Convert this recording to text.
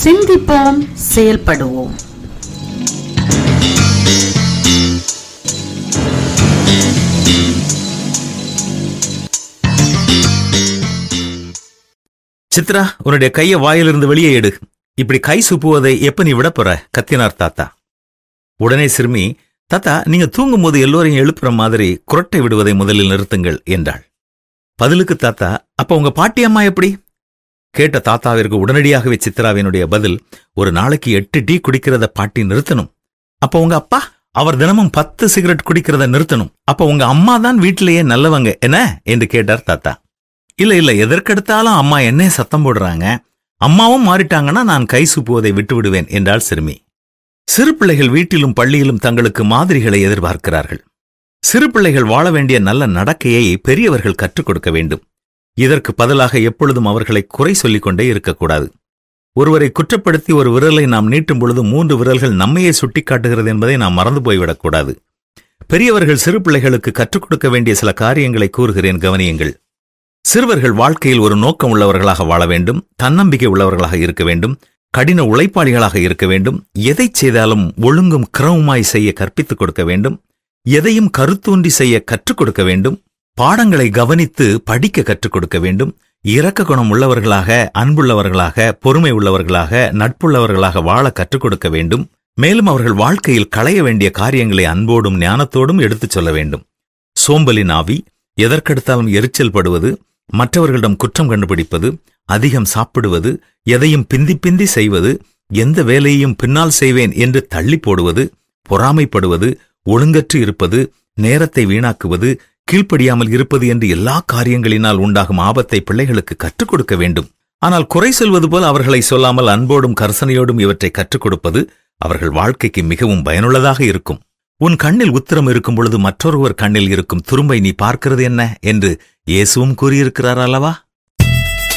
சிந்திப்போம் செயல்படுவோம் சித்ரா உன்னுடைய கைய வாயிலிருந்து வெளியே எடு இப்படி கை சுப்புவதை எப்ப நீ விடப் போற கத்தினார் தாத்தா உடனே சிறுமி தாத்தா நீங்க தூங்கும்போது எல்லோரையும் எழுப்புற மாதிரி குரட்டை விடுவதை முதலில் நிறுத்துங்கள் என்றாள் பதிலுக்கு தாத்தா அப்ப உங்க பாட்டி அம்மா எப்படி கேட்ட தாத்தாவிற்கு உடனடியாகவே சித்ராவினுடைய பதில் ஒரு நாளைக்கு எட்டு டீ குடிக்கிறத பாட்டி நிறுத்தணும் அப்ப உங்க அப்பா அவர் தினமும் பத்து சிகரெட் குடிக்கிறத நிறுத்தணும் அப்ப உங்க அம்மா தான் வீட்டிலேயே நல்லவங்க என்ன என்று கேட்டார் தாத்தா இல்ல இல்ல எதற்கெடுத்தாலும் அம்மா என்ன சத்தம் போடுறாங்க அம்மாவும் மாறிட்டாங்கன்னா நான் கை சுப்புவதை விட்டு விடுவேன் என்றாள் சிறுமி சிறு பிள்ளைகள் வீட்டிலும் பள்ளியிலும் தங்களுக்கு மாதிரிகளை எதிர்பார்க்கிறார்கள் சிறு பிள்ளைகள் வாழ வேண்டிய நல்ல நடக்கையை பெரியவர்கள் கற்றுக் கொடுக்க வேண்டும் இதற்கு பதிலாக எப்பொழுதும் அவர்களை குறை சொல்லிக் கொண்டே இருக்கக்கூடாது ஒருவரை குற்றப்படுத்தி ஒரு விரலை நாம் நீட்டும் பொழுது மூன்று விரல்கள் நம்மையே சுட்டிக்காட்டுகிறது என்பதை நாம் மறந்து போய்விடக்கூடாது பெரியவர்கள் சிறு பிள்ளைகளுக்கு கற்றுக் கொடுக்க வேண்டிய சில காரியங்களை கூறுகிறேன் கவனியுங்கள் சிறுவர்கள் வாழ்க்கையில் ஒரு நோக்கம் உள்ளவர்களாக வாழ வேண்டும் தன்னம்பிக்கை உள்ளவர்களாக இருக்க வேண்டும் கடின உழைப்பாளிகளாக இருக்க வேண்டும் எதை செய்தாலும் ஒழுங்கும் கிரமமாய் செய்ய கற்பித்துக் கொடுக்க வேண்டும் எதையும் கருத்தூன்றி செய்ய கற்றுக் கொடுக்க வேண்டும் பாடங்களை கவனித்து படிக்க கற்றுக் கொடுக்க வேண்டும் இரக்க குணம் உள்ளவர்களாக அன்புள்ளவர்களாக பொறுமை உள்ளவர்களாக நட்புள்ளவர்களாக வாழ கற்றுக் கொடுக்க வேண்டும் மேலும் அவர்கள் வாழ்க்கையில் களைய வேண்டிய காரியங்களை அன்போடும் ஞானத்தோடும் எடுத்துச் சொல்ல வேண்டும் சோம்பலின் ஆவி எதற்கெடுத்தாலும் எரிச்சல் படுவது மற்றவர்களிடம் குற்றம் கண்டுபிடிப்பது அதிகம் சாப்பிடுவது எதையும் பிந்தி பிந்தி செய்வது எந்த வேலையையும் பின்னால் செய்வேன் என்று தள்ளி போடுவது பொறாமைப்படுவது ஒழுங்கற்று இருப்பது நேரத்தை வீணாக்குவது கீழ்ப்படியாமல் இருப்பது என்று எல்லா காரியங்களினால் உண்டாகும் ஆபத்தை பிள்ளைகளுக்கு கற்றுக் கொடுக்க வேண்டும் ஆனால் குறை சொல்வது போல் அவர்களை சொல்லாமல் அன்போடும் கர்சனையோடும் இவற்றை கற்றுக் கொடுப்பது அவர்கள் வாழ்க்கைக்கு மிகவும் பயனுள்ளதாக இருக்கும் உன் கண்ணில் உத்திரம் இருக்கும் பொழுது மற்றொருவர் கண்ணில் இருக்கும் துரும்பை நீ பார்க்கிறது என்ன என்று இயேசுவும் கூறியிருக்கிறார் அல்லவா